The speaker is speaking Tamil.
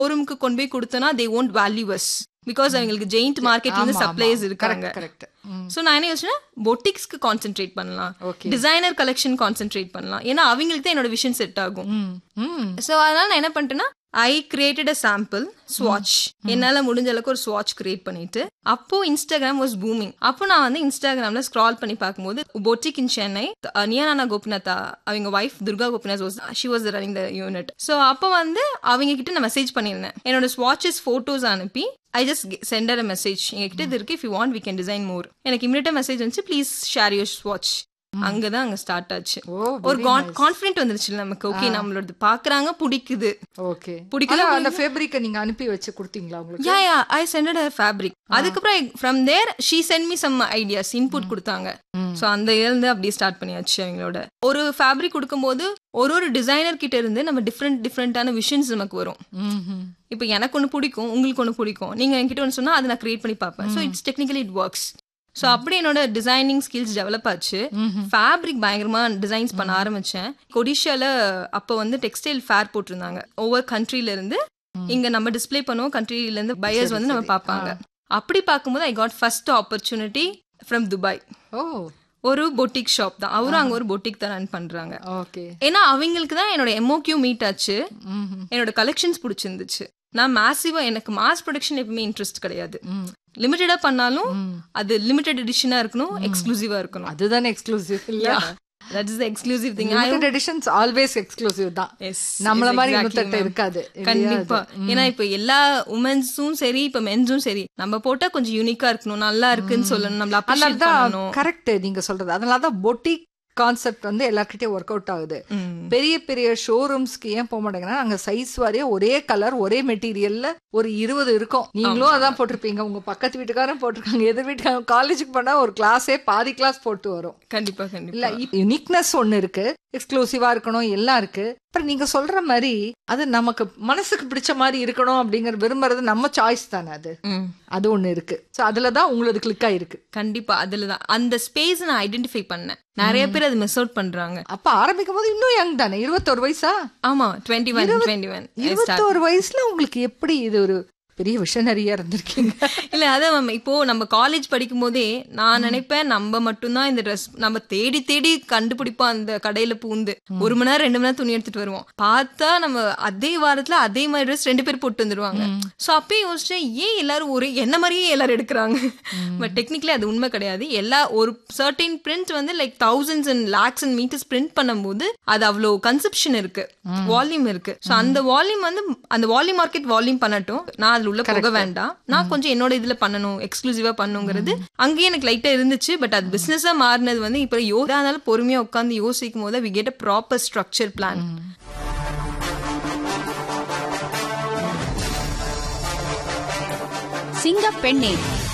ஷோரூமுக்கு கொண்டு போய் கொடுத்தோன்னா தே ஓன்ட் வேல்யூவஸ் பிகாஸ் அவங்களுக்கு ஜெயிண்ட் மார்க்கெட்ல இருந்து சப்ளைஸ் இருக்காங்க கரெக்ட் ஸோ நான் என்ன யோசிச்சேன்னா பொட்டிக்ஸ்க்கு கான்சென்ட்ரேட் பண்ணலாம் Okay. டிசைனர் கலெக்ஷன் கான்சென்ட்ரேட் பண்ணலாம் ஏன்னா அவங்களுக்கு தான் என்னோட விஷன் செட் ஆகும் ம் ம் ஸோ அதனால நான் என்ன பண்ணிட்டேன்னா ஐ கிரியேட்டட் அ சாம்பிள் ஸ்வாட்ச் என்னால முடிஞ்ச அளவுக்கு ஒரு ஸ்வாட்ச் கிரியேட் பண்ணிட்டு அப்போ இன்ஸ்டாகிராம் வாஸ் பூமிங் அப்போ நான் வந்து இன்ஸ்டாகிராம்ல ஸ்க்ரால் பண்ணி பார்க்கும்போது பொட்டிக் இன் சென்னை நியானா கோபிநாத்தா அவங்க wife Durga Gopinath was she was running the unit so அப்போ வந்து அவங்க கிட்ட நான் மெசேஜ் பண்ணியிருந்தேன் என்னோட ஸ்வாட்சஸ் ஃபோட்டோஸ் அனுப்பி I just sent her a message எங்ககிட்ட இது இருக்கு if you want we can design more எனக்கு இமீடியட்டா மெசேஜ் வந்துச்சு ப்ளீஸ் ஷேர் யூர் ஸ்வாட்ச் அங்கதான் அங்க ஸ்டார்ட் ஆச்சு ஓ ஒரு கான்ஃபிடென்ட் வந்துருச்சு நமக்கு ஓகே நம்மளோட பாக்குறாங்க பிடிக்குது ஓகே பிடிக்கல, ஆனா அந்த ஃபேப்ரிக்கை நீங்க அனுப்பி வச்சு கொடுத்தீங்களா உங்களுக்கு yeah yeah I sended her fabric அதுக்கப்புறம் from there she sent me some ideas input கொடுத்தாங்க ம். ஸோ அந்த இருந்து அப்படியே ஸ்டார்ட் பண்ணியாச்சு அவங்களோட ஒரு ஃபேப்ரிக் கொடுக்கும்போது ஒரு ஒரு டிசைனர் கிட்ட இருந்து நம்ம டிஃப்ரெண்ட் டிஃப்ரெண்டான விஷன்ஸ் நமக்கு வரும் ம்ஹும். இப்போ எனக்கு ஒன்று பிடிக்கும் உங்களுக்கு ஒன்று பிடிக்கும் நீங்க என்கிட்ட ஒன்று சொன்னா அதை நான் கிரியேட் பண்ணி பார்ப்பேன் so it's technically it works so அப்படி என்னோட டிசைனிங் ஸ்கில்ஸ் டெவலப் ஆச்சு ஃபேப்ரிக் பயங்கரமா டிசைன்ஸ் பண்ண ஆரம்பிச்சேன் கொடிஷால அப்போ வந்து டெக்ஸ்டைல் ஃபேர் போட்டிருந்தாங்க ஒவ்வொரு கண்ட்ரில இருந்து இங்க நம்ம டிஸ்ப்ளே பண்ணுவோம் கண்ட்ரில இருந்து பையர்ஸ் வந்து நம்ம பார்ப்பாங்க அப்படி பார்க்கும்போது I got first opportunity from Dubai oh ஒரு பொட்டிக் ஷாப் தான் அவரும் அங்க ஒரு பொட்டிக் தான் ரன் பண்றாங்க ஓகே ஏன்னா அவங்களுக்கு தான் என்னோட எம்ஓக்யூ மீட் ஆச்சு ம்ஹும். என்னோட கலெக்ஷன்ஸ் பிடிச்சிருந்துச்சு நான் மேசிவா எனக்கு மாஸ் ப்ரொடக்ஷன் எப்பவுமே இன்ட்ரெஸ்ட் கிடையாது ம். லிமிட்டடா பண்ணாலும் அது லிமிடெட் எடிஷனா இருக்கணும் எக்ஸ்க்ளூசிவா இருக்கணும் அதுதானே எக்ஸ்க்ளூசிவ் இல்ல that is exclusive thing limited editions always exclusive தான் நம்மள மாதிரி இன்னொருத்தட்ட இருக்காது இல்லையா கண்டிப்பா ஏன்னா இப்ப எல்லா உமன்ஸும் சரி இப்ப மென்ஸும் சரி நம்ம போட்டா கொஞ்சம் யூனிக்கா இருக்கணும் நல்லா இருக்குன்னு சொல்லணும் நம்மள அப்ரிஷியேட் அதனாலதான் பண்ணணும் கரெக்ட் நீங்க சொல்றது அதனாலதான் பொட்டிக் கான்செப்ட் வந்து எல்லார்கிட்டயும் ஒர்க் அவுட் ஆகுது ம். பெரிய பெரிய ஷோரூம்ஸ்க்கு ஏன் போக மாட்டேங்கன்னா அங்க சைஸ் வாரியா ஒரே கலர் ஒரே மெட்டீரியல்ல ஒரு இருபது இருக்கும் நீங்களும் அதான் போட்டிருப்பீங்க உங்க பக்கத்து வீட்டுக்காரரும் போட்டிருக்காங்க எதிர் வீட்டுக்காரங்க காலேஜுக்கு போனா ஒரு கிளாஸே பாதி கிளாஸ் போட்டு வரும் கண்டிப்பா இல்ல கண்டிப்பா யூனிக்னஸ் ஒண்ணு இருக்கு எக்ஸ்க்ளூசிவா இருக்கணும் எல்லாம் இருக்கு அப்புறம் நீங்க சொல்ற மாதிரி அது நமக்கு மனசுக்கு பிடிச்ச மாதிரி இருக்கணும் அப்படிங்கிற விரும்புறது நம்ம சாய்ஸ் தானே அது ம். அது ஒண்ணு இருக்கு சோ அதுலதான் உங்களுக்கு கிளிக் ஆயிருக்கு கண்டிப்பா அதுலதான் அந்த ஸ்பேஸ் நான் ஐடென்டிஃபை பண்ணேன் நிறைய பேர் அது மிஸ் அவுட் பண்றாங்க அப்ப ஆரம்பிக்கும் போது இன்னும் யங் தானே இருபத்தோரு வயசா ஆமா டுவெண்ட்டி ஒன் டுவெண்ட்டி ஒன் இருபத்தோரு வயசுல உங்களுக்கு எப்படி இது ஒரு பெரிய விஷனரியா இருந்திருக்கீங்க இல்ல அதான் மேம் இப்போ நம்ம காலேஜ் படிக்கும் போதே நான் நினைப்பேன் நம்ம மட்டும்தான் இந்த ட்ரெஸ் நம்ம தேடி தேடி கண்டுபிடிப்போம் அந்த கடையில பூந்து ஒரு மணி நேரம் ரெண்டு மணி நேரம் துணி எடுத்துட்டு வருவோம் பார்த்தா நம்ம அதே வாரத்துல அதே மாதிரி ட்ரெஸ் ரெண்டு பேர் போட்டு வந்துருவாங்க சோ அப்பயே யோசிச்சேன் ஏன் எல்லாரும் ஒரு என்ன மாதிரியே எல்லாரும் எடுக்கிறாங்க பட் டெக்னிக்கலி அது உண்மை கிடையாது எல்லா ஒரு சர்டின் பிரிண்ட் வந்து like thousands and lakhs and metres print பண்ணும்போது அது அவ்வளோ கன்செப்ஷன் இருக்கு வால்யூம் இருக்கு சோ அந்த வால்யூம் வந்து அந்த வால்யூம் மார்க்கெட் வால்யூம் பண்ணட்டும் நான் அதுல உள்ள போக வேண்டாம் நான் கொஞ்சம் என்னோட இதுல பண்ணணும் எக்ஸ்க்ளூசிவா பண்ணுங்கிறது அங்கேயே எனக்கு லைட்டா இருந்துச்சு பட் அது பிசினஸா மாறினது வந்து இப்ப யோகானால பொறுமையா உட்காந்து யோசிக்கும் போது we get a proper structure plan சிங்கப்பெண்ணே